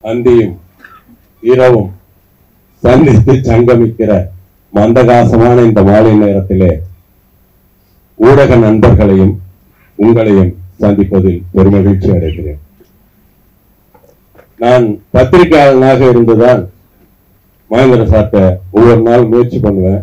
அந்தியும் இரவும் சந்தித்து சங்கமிக்கிற மந்தகாசமான இந்த மாலை நேரத்திலே ஊடக நண்பர்களையும் உங்களையும் சந்திப்பதில் பெருமகிழ்ச்சி அடைகிறேன் நான் பத்திரிகையாளனாக இருந்துதான் மகேந்திர சார்ட்ட ஒவ்வொரு நாள் முயற்சி பண்ணுவேன்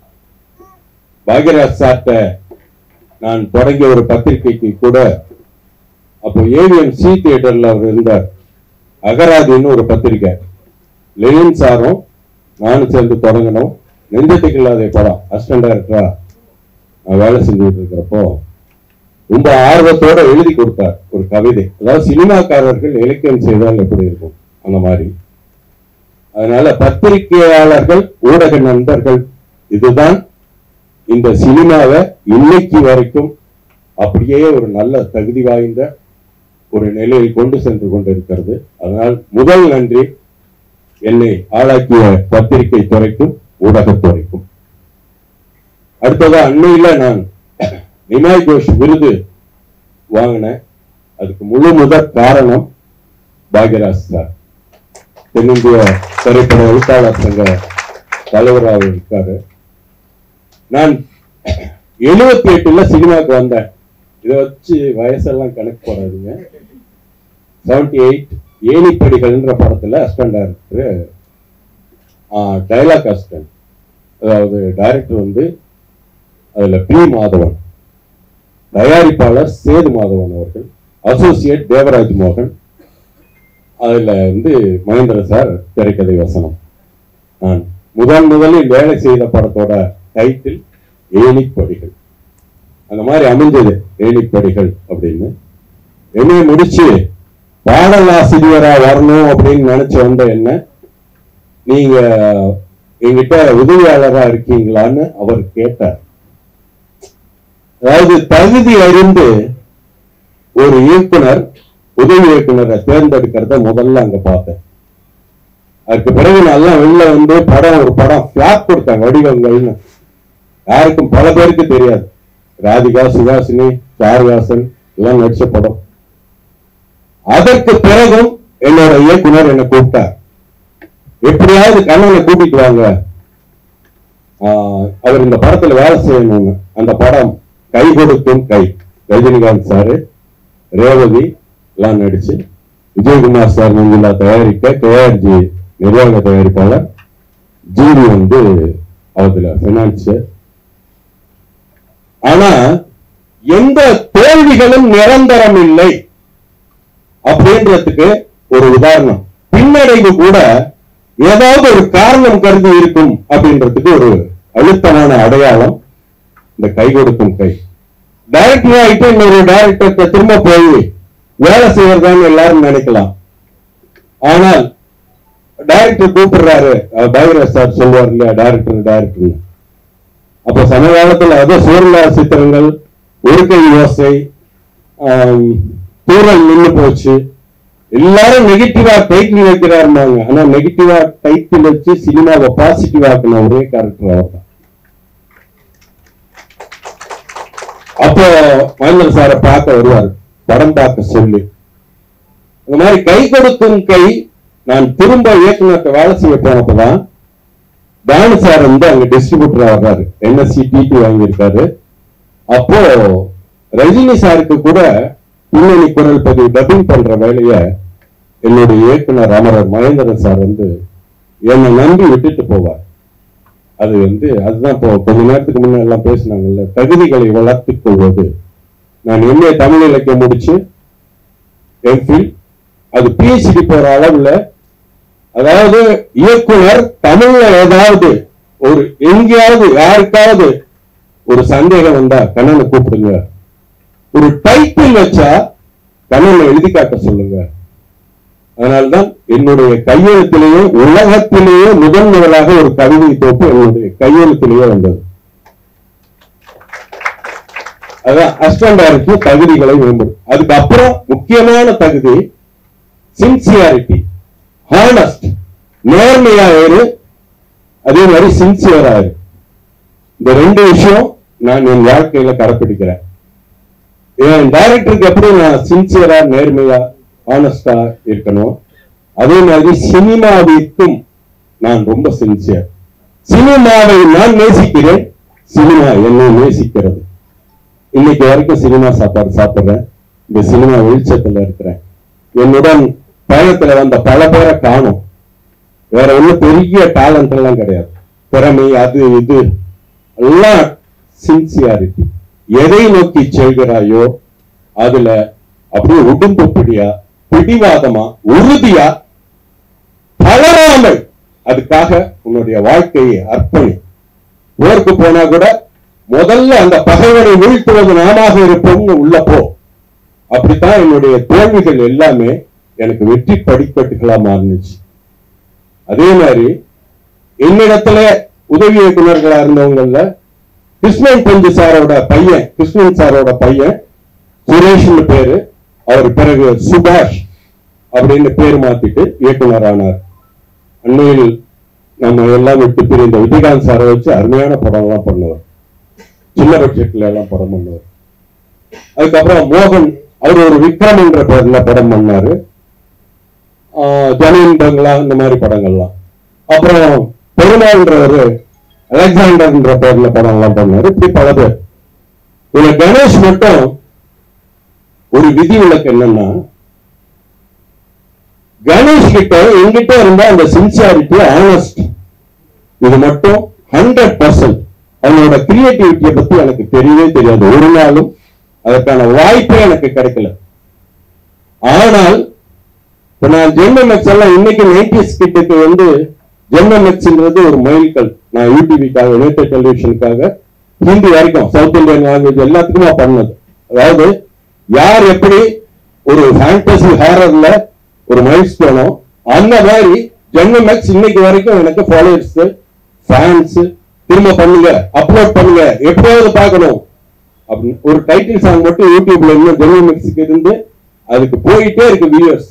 பாக்யராஜ் சார்ட்ட நான் தொடங்கிய ஒரு பத்திரிகைக்கு கூட அப்போ ஏவிஎம் சி தியேட்டர்ல அவர் இருந்தார் அகராதின்னு ஒரு பத்திரிக்கை லெனின் சாரும் நானும் சேர்ந்து தொடங்கினோம் நெஞ்சத்துக்கு இல்லாத படம் அசிஸ்டன்ட் டைரக்டரா நான் வேலை செஞ்சுட்டு இருக்கிறப்போ ரொம்ப ஆர்வத்தோட எழுதி கொடுத்தார் ஒரு கவிதை அதாவது சினிமாக்காரர்கள் இலக்கியம் செய்தால் எப்படி இருக்கும் அந்த மாதிரி அதனால பத்திரிகையாளர்கள் ஊடக நண்பர்கள் இதுதான் இந்த சினிமாவை இன்னைக்கு வரைக்கும் அப்படியே ஒரு நல்ல தகுதி வாய்ந்த ஒரு நிலையில் கொண்டு சென்று கொண்டிருக்கிறது அதனால் முதல் நன்றி என்னை ஆளாக்கிய பத்திரிகை துறைக்கும் ஊடகத்துறைக்கும் அடுத்ததா அண்மையில நான் நிமாய் கோஷ் விருது வாங்கினேன் அதுக்கு முழு முதற் காரணம் பாக்யராஜ் சார் தென்னிந்திய திரைப்பட எழுத்தாளர் சங்க தலைவராக இருக்காரு நான் எழுபத்தி எட்டுல சினிமாவுக்கு வந்தேன் இதை வச்சு வயசெல்லாம் கணக்கு போடாதீங்க செவன்டி எயிட் ஏணிப்படிகள்ன்ற படத்துல அசிஸ்டன்ட் டைரக்டர் டைலாக் அசிஸ்டன்ட் அதாவது டைரக்டர் வந்து அதுல பி மாதவன் தயாரிப்பாளர் சேது மாதவன் அவர்கள் அசோசியேட் தேவராஜ் மோகன் அதுல வந்து மகேந்திர சார் திரைக்கதை வசனம் நான் முதன் முதலில் வேலை செய்த படத்தோட டைட்டில் ஏணிப்படிகள் அந்த மாதிரி அமைஞ்சது ஏணிப்படிகள் அப்படின்னு என்னைய முடிச்சு பாடலாசிரியரா வரணும் அப்படின்னு நினைச்சு வந்த என்ன நீங்க என்கிட்ட உதவியாளரா இருக்கீங்களான்னு அவர் கேட்டார் அதாவது தகுதி அறிந்து ஒரு இயக்குனர் உதவி இயக்குனரை தேர்ந்தெடுக்கிறத முதல்ல அங்க பார்த்தேன் அதுக்கு பிறகு நல்லா வெளில வந்து படம் ஒரு படம் பிளாப் கொடுத்தேன் வடிவங்கள்னு யாருக்கும் பல பேருக்கு தெரியாது ராதிகா சுகாசினி சாருவாசன் எல்லாம் நடிச்ச படம் அதற்கு பிறகும் என்னோட இயக்குனர் என்னை கூப்பிட்டார் எப்படியாவது கண்ணனை கூட்டிட்டு வாங்க ஆஹ் அவர் இந்த படத்துல வேலை செய்யணும்னு அந்த படம் கை கொடுக்கும் கை ரஜினிகாந்த் சாரு ரேவதி எல்லாம் நடிச்சு விஜயகுமார் சார் மஞ்சுளா தயாரிக்க கேஆர்ஜி நிர்வாக தயாரிப்பாளர் ஜிவி வந்து அதுல பினான்ஸ் ஆனா எந்த தோல்விகளும் நிரந்தரம் இல்லை அப்படின்றதுக்கு ஒரு உதாரணம் பின்னடைவு கூட ஏதாவது ஒரு காரணம் கருதி இருக்கும் அப்படின்றதுக்கு ஒரு அழுத்தமான அடையாளம் இந்த கை கொடுக்கும் கை டைரக்டர் ஆயிட்டு இன்னொரு டைரக்டர் திரும்ப போய் வேலை செய்யறதான்னு எல்லாரும் நினைக்கலாம் ஆனால் டைரக்டர் கூப்பிடுறாரு பைரஸ் சார் சொல்லுவார் இல்லையா டைரக்டர் டைரக்டர் அப்ப சமகாலத்துல அது சூர்லா சித்திரங்கள் ஒருக்கை யோசை ஆம், தூரல் நின்னு போச்சு எல்லாரும் நெகட்டிவா டைட்டில் வைக்கிறாருமாங்க ஆனா நெகட்டிவா டைட்டில் வச்சு சினிமாவை பாசிட்டிவ் ஆக்கின ஒரே கேரக்டர் அவர் தான் அப்போ மகேந்திர சாரை பார்க்க வருவார் படம் பார்க்க சொல்லி இந்த மாதிரி கை கொடுக்கும் கை நான் திரும்ப இயக்குனர்கிட்ட வேலை செய்ய போனப்பதான் தானு சார் வந்து அங்க டிஸ்ட்ரிபியூட்டர் வர்றாரு என்எஸ்சி டிடி வாங்கியிருக்காரு அப்போ ரஜினி சாருக்கு கூட பின்னணி குரல் பதிவு டப்பிங் பண்ற வேலைய என்னுடைய இயக்குனர் அமரர் மகேந்திரன் சார் வந்து என்னை நம்பி விட்டுட்டு போவார் அது வந்து அதுதான் இப்போ கொஞ்ச நேரத்துக்கு முன்ன எல்லாம் பேசினாங்கல்ல தகுதிகளை வளர்த்துக் கொள்வது நான் எம்ஏ தமிழ் இலக்கியம் முடிச்சு எம்ஃபில் அது பிஹெச்டி போற அளவுல அதாவது இயக்குனர் தமிழ்ல ஏதாவது ஒரு எங்கேயாவது யாருக்காவது ஒரு சந்தேகம் வந்தா கண்ணனை கூப்பிடுங்க ஒரு டைட்டில் வச்சா கண்ணனை எழுதி காட்ட சொல்லுங்க அதனால்தான் என்னுடைய கையெழுத்திலேயே உலகத்திலேயே முதல் முதலாக ஒரு கவிதை தொகுப்பு என்னுடைய கையெழுத்திலேயே வந்தது அதான் அசிஸ்டன்ட் டைரக்டர் தகுதிகளை மேம்படும் அதுக்கப்புறம் முக்கியமான தகுதி சின்சியாரிட்டி ஹானஸ்ட் நேர்மையா இரு அதே மாதிரி சின்சியரா இரு இந்த ரெண்டு விஷயம் நான் என் வாழ்க்கையில கடைப்பிடிக்கிறேன் என் டைரக்டருக்கு எப்படி நான் சின்சியரா நேர்மையா ஆனஸ்டா இருக்கணும் அதே மாதிரி சினிமாவிற்கும் நான் ரொம்ப சின்சியர் சினிமாவை நான் நேசிக்கிறேன் சினிமா என்னை நேசிக்கிறது இன்னைக்கு வரைக்கும் சினிமா சாப்பாடு சாப்பிடுறேன் இந்த சினிமா வெளிச்சத்துல இருக்கிறேன் என்னுடன் பயணத்துல வந்த பல பேரை காணும் வேற ஒண்ணும் பெரிய டேலண்ட் எல்லாம் கிடையாது திறமை அது இது எல்லாம் சின்சியாரிட்டி எதை நோக்கி செல்கிறாயோ அதுல அப்படியே உடும்பு பிடியா பிடிவாதமா உறுதியா தளராமல் அதுக்காக உன்னுடைய வாழ்க்கையை அர்ப்பணி போருக்கு போனா கூட முதல்ல அந்த பகைவனை வீழ்த்துவது நாமாக இருப்போம்னு உள்ள போ அப்படித்தான் என்னுடைய தோல்விகள் எல்லாமே எனக்கு வெற்றி படிக்கட்டுகளா மாறுனுச்சு அதே மாதிரி என்னிடத்துல உதவி இயக்குனர்களா இருந்தவங்கல்ல கிருஷ்ணன் பஞ்சு சாரோட பையன் கிருஷ்ணன் சாரோட பையன் சுரேஷ்னு பேரு அவர் பிறகு சுபாஷ் அப்படின்னு பேர் மாத்திட்டு இயக்குனர் ஆனார் அண்மையில் நம்ம எல்லாம் விட்டு பிரிந்த விஜயகாந்த் சாரை வச்சு அருமையான படம் எல்லாம் பண்ணுவார் சின்ன பட்ஜெட்ல எல்லாம் படம் பண்ணுவார் அதுக்கப்புறம் மோகன் அவர் ஒரு விக்ரம் என்ற பேர்ல படம் பண்ணாரு ஆஹ் ஜமீன் பங்களா இந்த மாதிரி படங்கள்லாம் அப்புறம் பெருமாள்ன்றவர் அலெக்சாண்டர்ன்ற பேர்ல படம் எல்லாம் பண்ணாரு இப்படி பல பேர் இதுல கணேஷ் மட்டும் ஒரு விதி விலக்கு என்னன்னா கணேஷ் கிட்ட என்கிட்ட இருந்த அந்த சின்சியாரிட்டி ஆனஸ்ட் இது மட்டும் ஹண்ட்ரட் பர்சன்ட் அவனோட கிரியேட்டிவிட்டியை பத்தி எனக்கு தெரியவே தெரியாது ஒரு நாளும் அதற்கான வாய்ப்பே எனக்கு கிடைக்கல ஆனால் இப்ப நான் ஜென்மமெக்ஸ் எல்லாம் இன்னைக்கு நைன்டிஸ் கிட்டக்கு வந்து ஜென்மமெக்ஸ்ன்றது ஒரு மைல்கல் நான் யூடிவிக்காக யுனைடெட் டெலிவிஷனுக்காக ஹிந்தி வரைக்கும் சவுத் இந்தியன் லாங்குவேஜ் எல்லாத்துக்குமா பண்ணது அதாவது யார் எப்படி ஒரு ஃபேண்டசி ஹாரர்ல ஒரு மைல் ஸ்டோனோ அந்த மாதிரி ஜென்மமெக்ஸ் இன்னைக்கு வரைக்கும் எனக்கு ஃபாலோவர்ஸ் ஃபேன்ஸ் திரும்ப பண்ணுங்க அப்லோட் பண்ணுங்க எப்படியாவது பார்க்கணும் அப்படின்னு ஒரு டைட்டில் சாங் மட்டும் யூடியூப்ல இன்னும் ஜென்மமெக்ஸுக்கு இருந்து அதுக்கு போயிட்டே இருக்கு வியூவர்ஸ்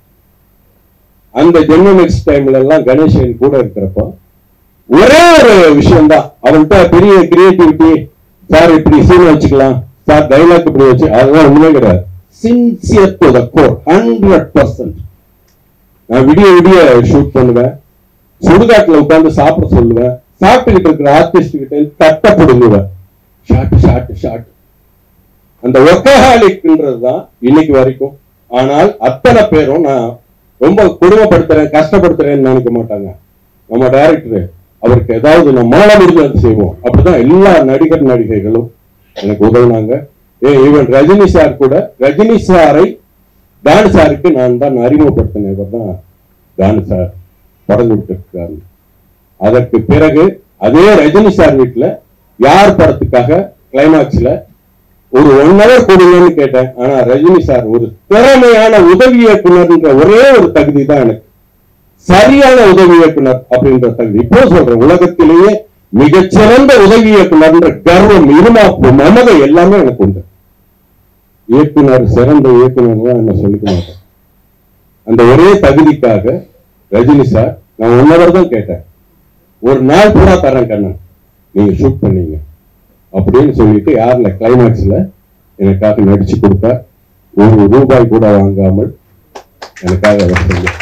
அந்த ஜென்மமெக்ஸ் டைம்ல எல்லாம் கணேசன் கூட இருக்கிறப்போ ஒரே ஒரு விஷயம் தான் அவன்கிட்ட பெரிய கிரியேட்டிவிட்டி சார் இப்படி சீன் வச்சுக்கலாம் சார் டைலாக் இப்படி வச்சு அதெல்லாம் ஒண்ணுமே கிடையாது sincere to the core hundred percent நான் விடிய விடிய ஷூட் பண்ணுவேன் சுடுகாட்டுல உட்கார்ந்து சாப்பிட சொல்லுவேன் சாப்பிட்டுக்கிட்டு இருக்கிற ஆர்டிஸ்ட் கிட்ட இருந்து தட்ட பிடுங்குவேன் ஷார்ட் ஷார்ட் ஷார்ட் அந்த ஒர்க்கஹாலிக்ன்றது தான் இன்னைக்கு வரைக்கும் ஆனால் அத்தனை பேரும் நான் ரொம்ப கொடுமைப்படுத்துறேன் கஷ்டப்படுத்துறேன்னு நினைக்க மாட்டாங்க நம்ம டைரக்டர் அவருக்கு ஏதாவது நம்மளால முடிஞ்சது செய்வோம் அப்படிதான் எல்லா நடிகர் நடிகைகளும் எனக்கு உதவுனாங்க ஏ ஈவன் ரஜினி சார் கூட ரஜினி சாரை தானு சாருக்கு நான் தான் அறிமுகப்படுத்தினவர் தான் தானு சார் படம் கொடுத்திருக்காரு அதற்கு பிறகு அதே ரஜினி சார் வீட்டுல யார் படத்துக்காக கிளைமாக்ஸ்ல ஒரு ஒன் ஹவர் கொடுங்கன்னு கேட்டேன் ஆனா ரஜினி சார் ஒரு திறமையான உதவி இயக்குனர்ன்ற ஒரே ஒரு தகுதி தான் எனக்கு சரியான உதவி இயக்குனர் அப்படின்ற தகுதி இப்போ சொல்றேன் உலகத்திலேயே மிகச்சிறந்த உதவி இயக்குனர்ன்ற கர்வம் இருமாப்பு மமதை எல்லாமே எனக்கு உண்டு இயக்குனர் சிறந்த இயக்குனர் என்ன சொல்லிக்க மாட்டேன் அந்த ஒரே தகுதிக்காக ரஜினி சார் நான் ஒன் ஹவர் தான் கேட்டேன் ஒரு நாள் பூரா தரேன் கண்ணன் நீங்க ஷூட் பண்ணீங்க அப்படின்னு சொல்லிட்டு யார்ல கிளைமேக்ஸ்ல எனக்காக நடிச்சு கொடுத்தா ஒரு ரூபாய் கூட வாங்காமல் எனக்காக அவர் செஞ்சார்.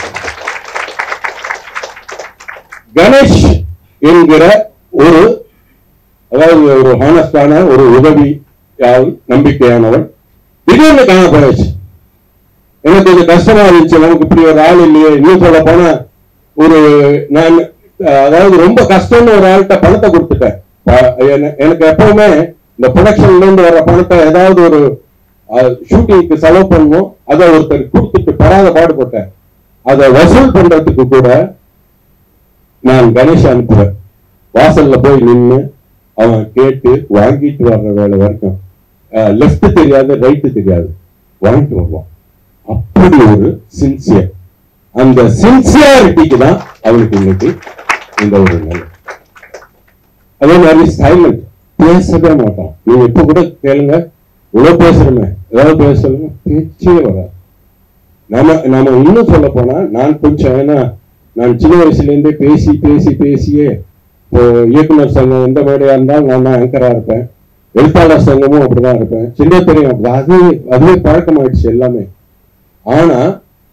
கணேஷ் என்கிற ஒரு அதாவது ஒரு ஹானஸ்டான ஒரு உதவி நம்பிக்கையானவன் திடீர்னு காண போயாச்சு எனக்கு கொஞ்சம் கஷ்டமா இருந்துச்சு நமக்கு இப்படி ஒரு ஆள் இல்லையே இன்னும் சொல்ல போனா ஒரு நான் அஹ், அதாவது ரொம்ப கஷ்டம்னு ஒரு ஆள்கிட்ட பணத்தை கொடுத்துட்டேன் ப- என- எனக்கு எப்பவுமே இந்த ப்ரொடக்ஷன்ல இருந்து வர பணத்தை ஏதாவது ஒரு ஷூட்டிங்க்கு செலவு பண்ணணும் அதை ஒருத்தர் கொடுத்துட்டு படாத பாடுபட்டேன் அதை வசூல் பண்றதுக்கு கூட நான் கணேஷ் அனுப்புவேன் வாசல்ல போய் நின்னு அவன் கேட்டு வாங்கிட்டு வர்ற வேலை வரைக்கும் லெஃப்ட் தெரியாது ரைட்டு தெரியாது வாங்கிட்டு வருவான் அப்படி ஒரு சின்சியர் அந்த சின்சியாரிட்டிக்கு தான் அவனுக்கு இன்னைக்கு இந்த ஒரு நிலை அதே மாதிரி சைலண்ட் பேசவே மாட்டான் நீங்க இப்ப கூட கேளுங்க இவ்வளவு பேசுறமே ஏதாவது பேச சொல்லுங்க பேச்சே வராது நாம நாம இன்னும் சொல்ல போனா நான் கொஞ்சம் ஏன்னா நான் சின்ன வயசுல இருந்தே பேசி பேசி பேசியே இப்போ இயக்குனர் சங்கம் எந்த மேடையா இருந்தாலும் நான் தான் ஆங்கரா இருப்பேன் எழுத்தாளர் சங்கமும் அப்படிதான் இருப்பேன் சின்ன தெரியும் அப்படி அது அதுவே பழக்கமாயிடுச்சு எல்லாமே ஆனா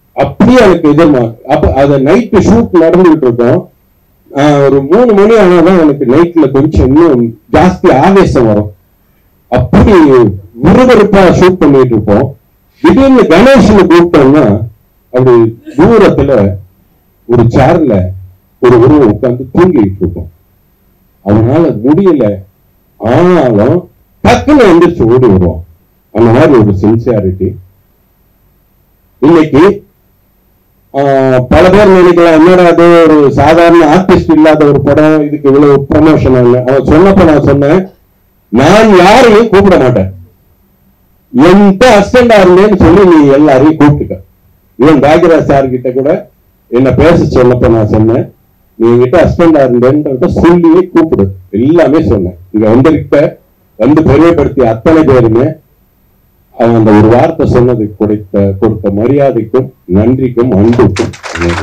அப்படியே எனக்கு எதிர்மா அப்ப அத நைட்டு ஷூட் நடந்துகிட்டு இருக்கோம் ஆஹ் ஒரு மூணு மணி ஆனாதான் எனக்கு நைட்ல கொஞ்சம் இன்னும் ஜாஸ்தி ஆவேசம் வரும் அப்படி விறுவிறுப்பா ஷூட் பண்ணிட்டு இருப்போம் திடீர்னு கணேஷனை கூப்பிட்டோம்னா அப்படி தூரத்துல ஒரு சேர்ல ஒரு உருவம் உட்கார்ந்து தூங்கிட்டு இருக்கும் அவனால முடியல ஆனாலும் டக்குன்னு எந்திரிச்சு ஓடி வருவான் அந்த மாதிரி ஒரு சின்சியாரிட்டி இன்னைக்கு ஆஹ், பல பேர் நினைக்கலாம் என்னடா அது ஒரு சாதாரண ஆர்டிஸ்ட் இல்லாத ஒரு படம் இதுக்கு இவ்வளவு ப்ரமோஷன் அவன் சொன்னப்ப நான் சொன்னேன் நான் யாரையும் கூப்பிட மாட்டேன் எந்த அசிஸ்டண்டா இருந்தேன்னு சொல்லி நீ எல்லாரையும் கூப்பிட்டுக்க இவன் பாக்யராஜ் சார் கிட்ட கூட என்ன பேச சொன்னப்ப நான் சொன்னேன் நீ என்கிட்ட அசிஸ்டண்டா இருந்தேன்றத சொல்லியே கூப்பிடு எல்லாமே சொன்னேன் இங்க வந்திருக்க வந்து பெருமைப்படுத்திய அத்தனை பேருமே அவன் அந்த ஒரு வார்த்தை சொன்னதுக்கு கொடுத்த கொடுத்த மரியாதைக்கும் நன்றிக்கும் அன்புக்கும் நன்றி.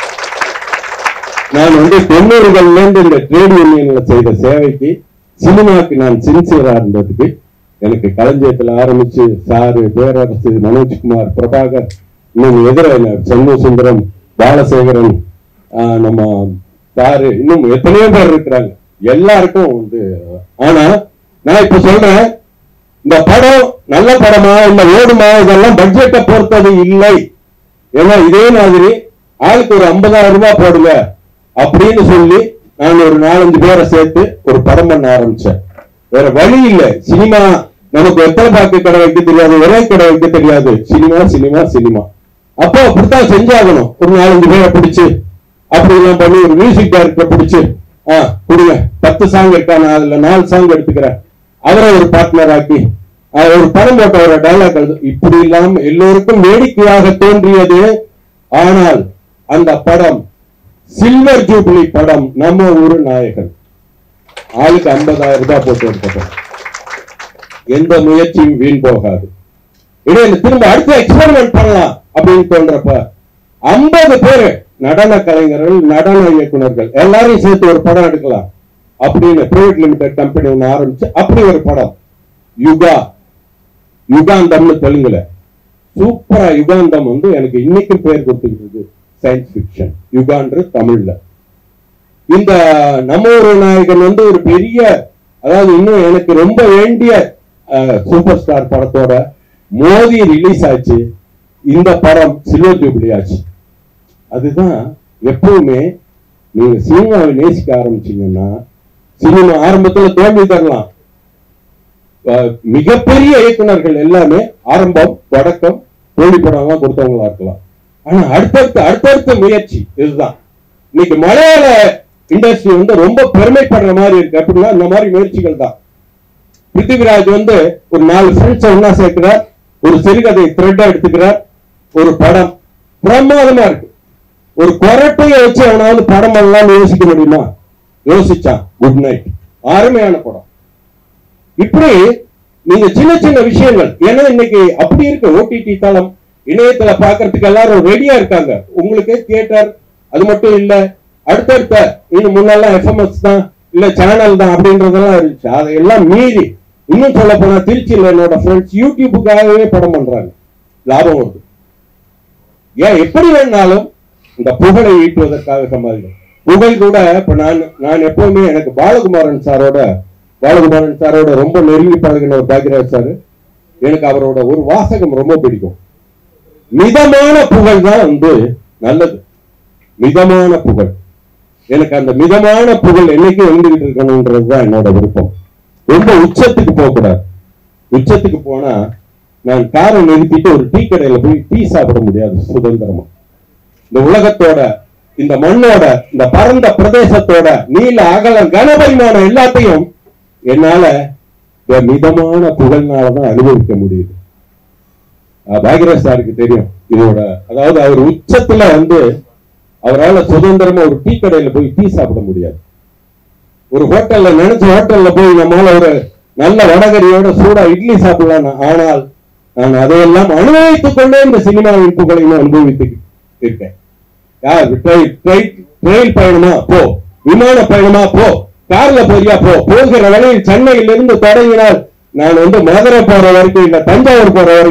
நான் வந்து தொண்ணூறுகள்ல இருந்து இந்த ட்ரேட் யூனியன்ல செய்த சேவைக்கு சினிமாக்கு நான் சின்சியரா இருந்ததுக்கு எனக்கு களஞ்சியத்துல ஆரம்பிச்சு சாரு பேரரசு மனோஜ்குமார் பிரபாகர் இன்னும் எதிர சண்முக சுந்தரம் பாலசேகரன் ஆஹ் நம்ம சாரு இன்னும் எத்தனையோ பேர் இருக்கிறாங்க எல்லாருக்கும் வந்து ஆனா நான் இப்ப சொல்றேன் இந்த படம் நல்ல படமா இல்ல ஓடுமா இதெல்லாம் பட்ஜெட்டை பொறுத்தது இல்லை ஏன்னா இதே மாதிரி ஆளுக்கு ஒரு ஐம்பதாயிரம் ரூபாய் போடுங்க அப்படின்னு சொல்லி நான் ஒரு நாலஞ்சு பேரை சேர்த்து ஒரு படம் பண்ண ஆரம்பிச்சேன் வேற வழி இல்ல சினிமா நமக்கு எத்தனை பாக்கு கடை வைக்க தெரியாது ஒரே கடை வைக்க தெரியாது சினிமா சினிமா சினிமா அப்போ அப்படித்தான் செஞ்சாகணும் ஒரு நாலஞ்சு பேரை பிடிச்சு அப்படி எல்லாம் பண்ணி ஒரு மியூசிக் டைரக்டர் பிடிச்சு ஆ கொடுங்க பத்து சாங் இருக்கா நான் அதுல நாலு சாங் எடுத்துக்கிறேன் அவரை ஒரு பார்ட்னர் ஆக்கி ஆ, ஒரு படம் போட்ட ஒரு டைலாக் எழுது இப்படி இல்லாம எல்லோருக்கும் வேடிக்கையாக தோன்றியது ஆனால் அந்த படம் சில்வர் ஜூப்ளி படம் நம்ம ஊரு நாயகன் ஆளுக்கு ஐம்பதாயிரம் ரூபாய் போட்டு எடுத்தோம் எந்த முயற்சியும் வீண் போகாது இடையில திரும்ப அடுத்து எக்ஸ்பெரிமெண்ட் பண்ணலாம் அப்படின்னு தோன்றப்ப ஐம்பது பேரு நடன கலைஞர்கள் நடன இயக்குனர்கள் எல்லாரையும் சேர்த்து ஒரு படம் எடுக்கலாம் அப்படின்னு பிரைவேட் லிமிடெட் கம்பெனி ஒன்று ஆரம்பிச்சு அப்படி ஒரு படம் யுகா யுகாந்தம்னு தெலுங்குல சூப்பரா யுகாந்தம் வந்து எனக்கு இன்னைக்கும் பேர் கொடுத்துக்கிட்டு சயின்ஸ் ஃபிக்ஷன் யுகான்ற தமிழ்ல இந்த நம்ம ஒரு நாயகன் வந்து ஒரு பெரிய அதாவது இன்னும் எனக்கு ரொம்ப வேண்டிய சூப்பர் ஸ்டார் படத்தோட மோதி ரிலீஸ் ஆச்சு இந்த படம் சில்வர் ஜூபிலி ஆச்சு அதுதான் எப்பவுமே நீங்க சினிமாவை நேசிக்க ஆரம்பிச்சீங்கன்னா சினிமா ஆரம்பத்துல தோல்வி தரலாம் அஹ் மிகப்பெரிய இயக்குனர்கள் எல்லாமே ஆரம்பம் தொடக்கம் தோல்வி படம்லாம் கொடுத்தவங்களா இருக்கலாம் ஆனா அடுத்தடுத்த அடுத்தடுத்த முயற்சி இதுதான் இன்னைக்கு மலையாள இண்டஸ்ட்ரி வந்து ரொம்ப பெருமைப்படுற மாதிரி இருக்கு அப்படின்னா இந்த மாதிரி முயற்சிகள் தான் பிருத்திவிராஜ் வந்து ஒரு நாலு ஃப்ரெண்ட்ஸ் ஒன்னா சேர்க்கிறார் ஒரு சிறுகதை த்ரெட்டா எடுத்துக்கிறார் ஒரு படம் பிரமாதமா இருக்கு ஒரு கொரட்டையை வச்சு அவனாவது படம் பண்ணலாம்னு யோசிக்க முடியுமா யோசிச்சான் குட் நைட் அருமையான படம் இப்படி நீங்க சின்ன சின்ன விஷயங்கள் ஏன்னா இன்னைக்கு அப்படி இருக்கு ஓடிடி தளம் இணையத்துல பாக்குறதுக்கு எல்லாரும் ரெடியா இருக்காங்க உங்களுக்கு தியேட்டர் அது மட்டும் இல்ல அடுத்தடுத்த இன்னும் முன்னெல்லாம் எஃப்எம்எஸ் தான் இல்ல சேனல் தான் அப்படின்றதெல்லாம் இருந்துச்சு அதையெல்லாம் மீறி இன்னும் சொல்ல போனா திருச்சியில என்னோட ஃப்ரெண்ட்ஸ் யூடியூபுக்காகவே படம் பண்றாங்க லாபம் வருது ஏன் எப்படி வேணாலும் இந்த புகழை ஈட்டுவதற்காக சம்பாதிக்கும் புகழ் கூட இப்ப நான் நான் எப்பவுமே எனக்கு பாலகுமாரன் சாரோட பாலகுமாரன் சாரோட ரொம்ப நெருங்கி பழகின ஒரு பாக்யராஜ் சார் எனக்கு அவரோட ஒரு வாசகம் ரொம்ப பிடிக்கும் மிதமான புகழ் தான் வந்து நல்லது மிதமான புகழ் எனக்கு அந்த மிதமான புகழ் என்னைக்கும் எழுந்துகிட்டு இருக்கணும்ன்றது தான் என்னோட விருப்பம் ரொம்ப உச்சத்துக்கு போக கூடாது உச்சத்துக்கு போனா நான் காரை நிறுத்திட்டு ஒரு டீ கடையில போய் டீ சாப்பிட முடியாது சுதந்திரமா இந்த உலகத்தோட இந்த மண்ணோட இந்த பரந்த பிரதேசத்தோட நீல அகலம் கனபரிமாணம் எல்லாத்தையும் என்னால இந்த மிதமான புகழ்னாலதான் அனுபவிக்க முடியுது அஹ் பாக்யராஜ் சாருக்கு தெரியும் இதோட அதாவது அவர் உச்சத்துல வந்து அவரால் சுதந்திரமா ஒரு டீ கடையில போய் டீ சாப்பிட முடியாது ஒரு ஹோட்டல்ல நினைச்ச ஹோட்டல்ல போய் நம்மால ஒரு நல்ல வடகரியோட சூடா இட்லி சாப்பிடலாம் ஆனால் நான் அதையெல்லாம் அனுபவித்துக் கொண்டே இந்த சினிமாவின் புகழையும் அனுபவித்து இருக்கேன் யார் ட்ரெயின் ட்ரெயின் ரயில் பயணமா போ விமான பயணமா போ கார்ல போறியா போ போகிற வழியில் சென்னையிலிருந்து தொடங்கினால் நான் வந்து மதுரை போற வரைக்கும் இல்ல தஞ்சாவூர் போற வரைக்கும்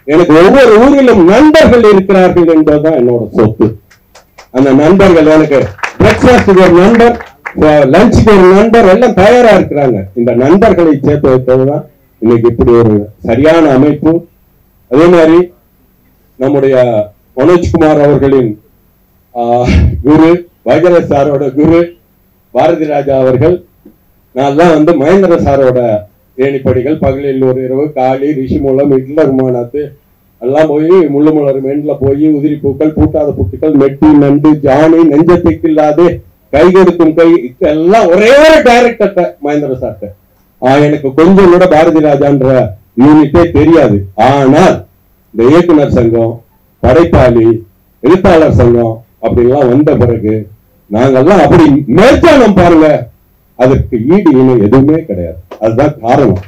எனக்கு ஒவ்வொரு ஊரிலும் நண்பர்கள் இருக்கிறார்கள் என்பதுதான் என்னோட சொத்து அந்த நண்பர்கள் எனக்கு பிரேக்ஃபாஸ்டுக்கு ஒரு நண்பர் லஞ்சுக்கு ஒரு நண்பர் எல்லாம் தயாரா இருக்கிறாங்க இந்த நண்பர்களை சேர்த்து வைத்ததுதான் இன்னைக்கு இப்படி ஒரு சரியான அமைப்பு அதே மாதிரி நம்முடைய மனோஜ்குமார் அவர்களின் ஆஹ், குரு வைகர சாரோட குரு பாரதி ராஜா அவர்கள் நான் தான் வந்து மகேந்திர சாரோட ஏணிப்படிகள் பகலில் ஒரு இரவு காளி ரிஷிமூலம் இட்லர் மாநாத்து எல்லாம் போய் முள்ளு மலர் மென்ல போய் உதிரி பூக்கள் பூட்டாத புட்டுக்கள் மெட்டி நண்டு ஜானி நெஞ்சத்துக்கு இல்லாது கை கொடுக்கும் கை எல்லாம் ஒரே ஒரு டைரக்டர்கிட்ட மகேந்திர சார்ட்ட ஆஹ் எனக்கு கொஞ்சம் கூட பாரதி ராஜான்ற யூனிட்டே தெரியாது ஆனால் இந்த இயக்குனர் சங்கம் படைப்பாளி எழுத்தாளர் சங்கம் அப்படிலாம் வந்த பிறகு நாங்கெல்லாம் அப்படி மேற்காலம் பாருங்க அதற்கு ஈடு இணை எதுவுமே கிடையாது அதுதான் காரணம்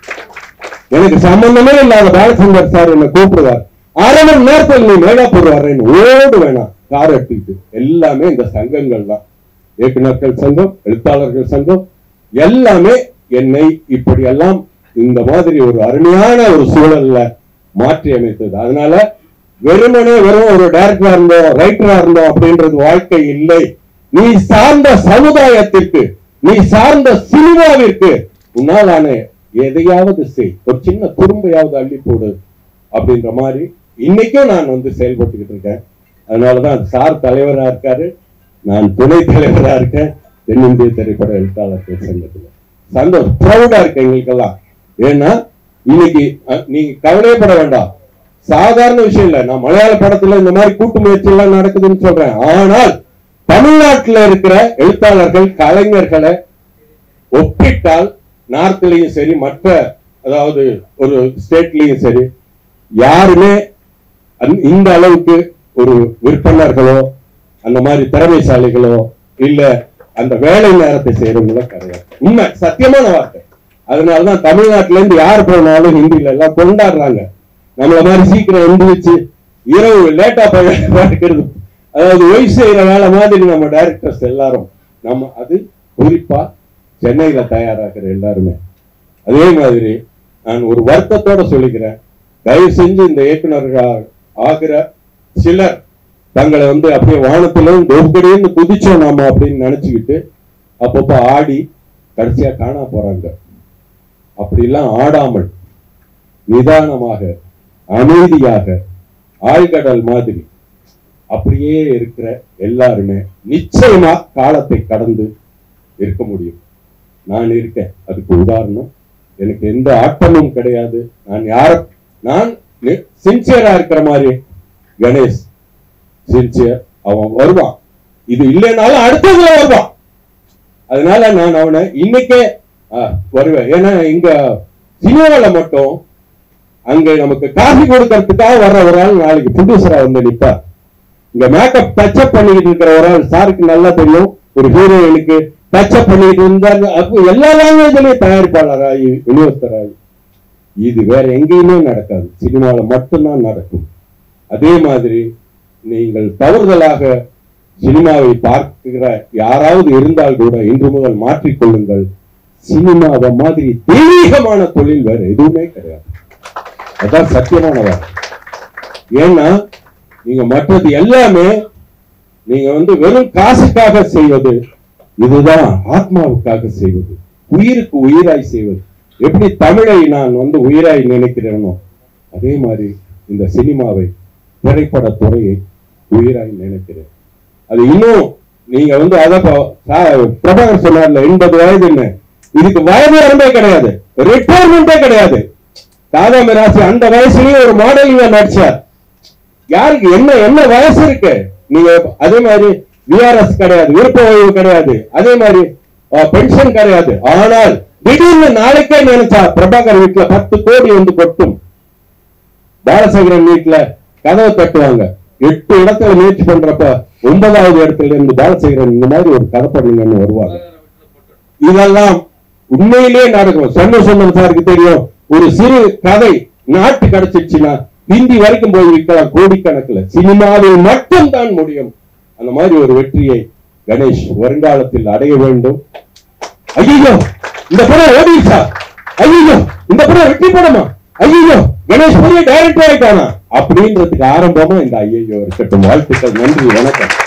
எனக்கு சம்பந்தமே இல்லாத பாலச்சந்தர் சார் என்ன கூப்பிடுவார் அரை மணி நேரத்தில் நீ மேலாப்பூர் வர்றேன்னு ஓடு வேணாம் கார் எடுத்துக்கிட்டு எல்லாமே இந்த சங்கங்கள் தான் இயக்குனர்கள் சங்கம் எழுத்தாளர்கள் சங்கம் எல்லாமே என்னை இப்படி எல்லாம் இந்த மாதிரி ஒரு அருமையான ஒரு சூழல்ல மாற்றி அமைத்தது அதனால வெறுமனே வெறும் ஒரு டைரக்டரா இருந்தோம் ரைட்டரா இருந்தோம் அப்படின்றது வாழ்க்கை இல்லை நீ சார்ந்த சமுதாயத்திற்கு நீ சார்ந்த சினிமாவிற்கு உன்னாலான எதையாவது செய் ஒரு சின்ன துரும்பையாவது அள்ளி போடு அப்படின்ற மாதிரி இன்னைக்கும் நான் வந்து செயல்பட்டுக்கிட்டு இருக்கேன் அதனாலதான் சார் தலைவரா இருக்காரு நான் துணை தலைவரா இருக்கேன் தென்னிந்திய திரைப்பட எழுத்தாளர்கள் சங்கத்துல சந்தோஷம் ப்ரௌடா இருக்கு எங்களுக்கெல்லாம் ஏன்னா இன்னைக்கு அஹ், நீங்க கவலையப்பட வேண்டாம் சாதாரண விஷயம் இல்ல நான் மலையாள படத்துல இந்த மாதிரி கூட்டு முயற்சி எல்லாம் நடக்குதுன்னு சொல்றேன் ஆனால் தமிழ்நாட்டுல இருக்கிற எழுத்தாளர்கள் கலைஞர்களை ஒப்பிட்டால் நார்த்லயும் சரி மற்ற அதாவது ஒரு ஸ்டேட்லயும் சரி யாருமே அந்த- இந்த அளவுக்கு ஒரு விற்பனர்களோ அந்த மாதிரி திறமைசாலிகளோ இல்ல அந்த வேலை நேரத்தை செய்யறவங்களோ கிடையாது உண்மை சத்தியமான வார்த்தை அதனாலதான் தமிழ்நாட்டுல இருந்து யார் போனாலும் ஹிந்தில எல்லாம் கொண்டாடுறாங்க நம்மள மாதிரி சீக்கிரம் எந்திரிச்சு இரவு லேட்டா போய் பார்க்கிறது அதாவது ஒய்ஃப் செய்யற வேலை மாதிரி நம்ம டைரக்டர்ஸ் எல்லாரும் நம்ம அது குறிப்பா சென்னையில தயாராகிற எல்லாருமே அதே மாதிரி நான் ஒரு வருத்தத்தோட சொல்லிக்கிறேன் தயவு செஞ்சு இந்த இயக்குனர்கள் ஆகிற சிலர் தங்களை வந்து அப்படியே வானத்திலும் தொகுக்கடின்னு குதிச்சோம் நாம அப்படின்னு நினைச்சுக்கிட்டு அப்பப்போ ஆடி கடைசியா காணா போறாங்க அப்படிலாம் ஆடாமல் நிதானமாக அமைதியாக ஆழ்கடல் மாதிரி அப்படியே இருக்கிற எல்லாருமே நிச்சயமா காலத்தை கடந்து இருக்க முடியும் நான் இருக்கேன் அதுக்கு உதாரணம் எனக்கு எந்த ஆட்டமும் கிடையாது நான் யார நான் சின்சியரா இருக்கிற மாதிரி கணேஷ் சின்சியர் அவன் வருவான் இது இல்லைனாலும் அடுத்ததுல வருவான் அதனால நான் அவனை இன்னைக்கே ஆ, வருவேன் ஏன்னா இங்க சினிமால மட்டும் அங்க நமக்கு காஃபி கொடுக்கறதுக்காக வர்ற ஒரு ஆள் நாளைக்கு ப்ரொடியூசரா வந்து நிப்பார் இங்க மேக்கப் டச்சப் பண்ணிக்கிட்டு இருக்கிற ஒரு ஆள் சாருக்கு நல்லா தெரியும் ஒரு ஹீரோயினுக்கு டச்சப் பண்ணிக்கிட்டு இருந்தாரு அப்போ எல்லா லாங்குவேஜ்லயும் தயாரிப்பாளராகி விநியோகஸ்தராகி இது வேற எங்கேயுமே நடக்காது சினிமால மட்டும்தான் நடக்கும் அதே மாதிரி நீங்கள் தவறுதலாக சினிமாவை பார்க்கிற யாராவது இருந்தால் கூட இன்று முதல் மாற்றிக்கொள்ளுங்கள் சினிமாவை மாதிரி தெய்வீகமான தொழில் வேற எதுவுமே கிடையாது அதான் சத்தியமான வார்த்தை ஏன்னா நீங்க மற்றது எல்லாமே நீங்க வந்து வெறும் காசுக்காக செய்வது இதுதான் ஆத்மாவுக்காக செய்வது உயிருக்கு உயிராய் செய்வது எப்படி தமிழை நான் வந்து உயிராய் நினைக்கிறேனோ அதே மாதிரி இந்த சினிமாவை திரைப்பட துறையை உயிராய் நினைக்கிறேன் அது இன்னும் நீங்க வந்து அத ப- சா- பிரபாகர் சொன்னார்ல எண்பது வயதுன்னு இதுக்கு வயது வரம்பே கிடையாது ரிட்டையர்மெண்டே கிடையாது தாதா மிராசி அந்த வயசுலயும் ஒரு மாடலிங்க நடிச்சார் யாருக்கு என்ன என்ன வயசு இருக்கு நீங்க அதே மாதிரி விஆர்எஸ் கிடையாது விருப்ப ஓய்வு கிடையாது அதே மாதிரி பென்ஷன் கிடையாது ஆனால் திடீர்னு நாளைக்கே நினைச்சா பிரபாகர் வீட்டுல பத்து கோடி வந்து கொட்டும் பாலசேகரன் வீட்டுல கதவை தட்டுவாங்க எட்டு இடத்துல முயற்சி பண்றப்ப ஒன்பதாவது இடத்துல இருந்து பாலசேகரன் இந்த மாதிரி ஒரு கதை பண்ணுங்கன்னு வருவாங்க இதெல்லாம் உண்மையிலேயே நடக்கும் சண்முகசுந்தரம் சாருக்கு தெரியும் ஒரு சிறு கதை நாட்டு கிடைச்சிருச்சுன்னா ஹிந்தி வரைக்கும் போய் விற்கலாம் கோடிக்கணக்கில் சினிமாவில் மட்டும்தான் முடியும் அந்த மாதிரி ஒரு வெற்றியை கணேஷ் வருங்காலத்தில் அடைய வேண்டும் ஐயோ இந்த படம் ஓடிச்சா ஐயோ இந்த படம் வெற்றி படமா ஐயோ கணேஷ் பெரிய டைரக்டர் ஆயிட்டானா அப்படின்றதுக்கு ஆரம்பமா இந்த ஐயோ இருக்கட்டும் வாழ்த்துக்கள் நன்றி வணக்கம்